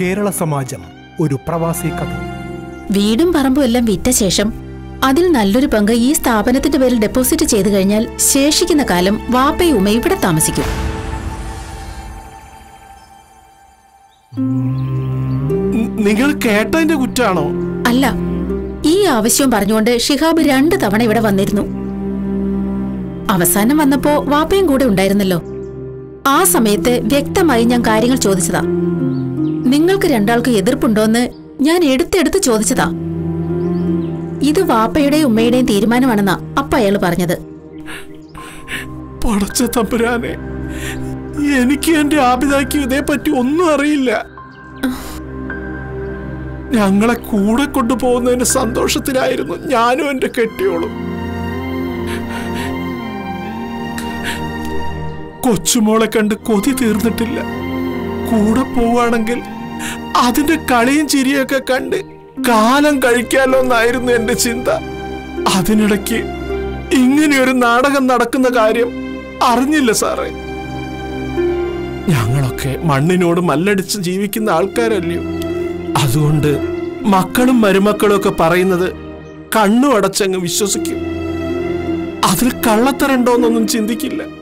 കേരള സമാജം ഒരു പ്രവാസി കഥ വീടും പറമ്പും എല്ലാം വിറ്റ ശേഷം അതിൽ നല്ലൊരു പങ്ക് ഈ സ്ഥാപനത്തിന്റെ പേരിൽ ഡെപ്പോസിറ്റ് ചെയ്തു കഴിഞ്ഞാൽ ശേഷിക്കുന്ന കാലം വാപ്പയും ഉമ്മയും ഇവിടെ താമസിക്കും നിങ്ങൾ കേട്ടതിന്റെ കുറ്റാണോ അല്ല ഈ ആവശ്യവും പറഞ്ഞുകൊണ്ട് ഷിഹാബ് രണ്ട് തവണ ഇവിടെ വന്നിരുന്നു അവസാനം വന്നപ്പോ വാപ്പയും കൂടെ ഉണ്ടായിരുന്നല്ലോ ആ സമയത്ത് വ്യക്തമായി ഞാൻ കാര്യങ്ങൾ ചോദിച്ചതാ നിങ്ങൾക്ക് രണ്ടാൾക്ക് എതിർപ്പുണ്ടോന്ന് ഞാൻ എടുത്തെടുത്ത് ചോദിച്ചതാ ഇത് വാപ്പയുടെയും ഉമ്മയുടെയും തീരുമാനമാണെന്നാ അപ്പ അയാൾ പറഞ്ഞത് പടച്ച തമ്പുരാനെ എനിക്ക് എന്റെ ആപിതാക്ക് ഇതേപ്പറ്റി ഒന്നും അറിയില്ല ഞങ്ങളെ കൂടെ കൊണ്ടുപോകുന്നതിന്റെ സന്തോഷത്തിലായിരുന്നു ഞാനും എന്റെ കെട്ടിയോളും കൊച്ചുമോളെ കണ്ട് കൊതി തീർന്നിട്ടില്ല കൂടെ പോവുകയാണെങ്കിൽ അതിന്റെ കളിയും ചിരിയൊക്കെ കണ്ട് കാലം കഴിക്കാലോ എന്നായിരുന്നു എന്റെ ചിന്ത അതിനിടയ്ക്ക് ഇങ്ങനെയൊരു നാടകം നടക്കുന്ന കാര്യം അറിഞ്ഞില്ല സാറേ ഞങ്ങളൊക്കെ മണ്ണിനോട് മല്ലടിച്ച് ജീവിക്കുന്ന ആൾക്കാരല്ലയോ അതുകൊണ്ട് മക്കളും മരുമക്കളും ഒക്കെ പറയുന്നത് കണ്ണു അടച്ചങ്ങ് വിശ്വസിക്കും അതിൽ കള്ളത്തരണ്ടോന്നൊന്നും ചിന്തിക്കില്ല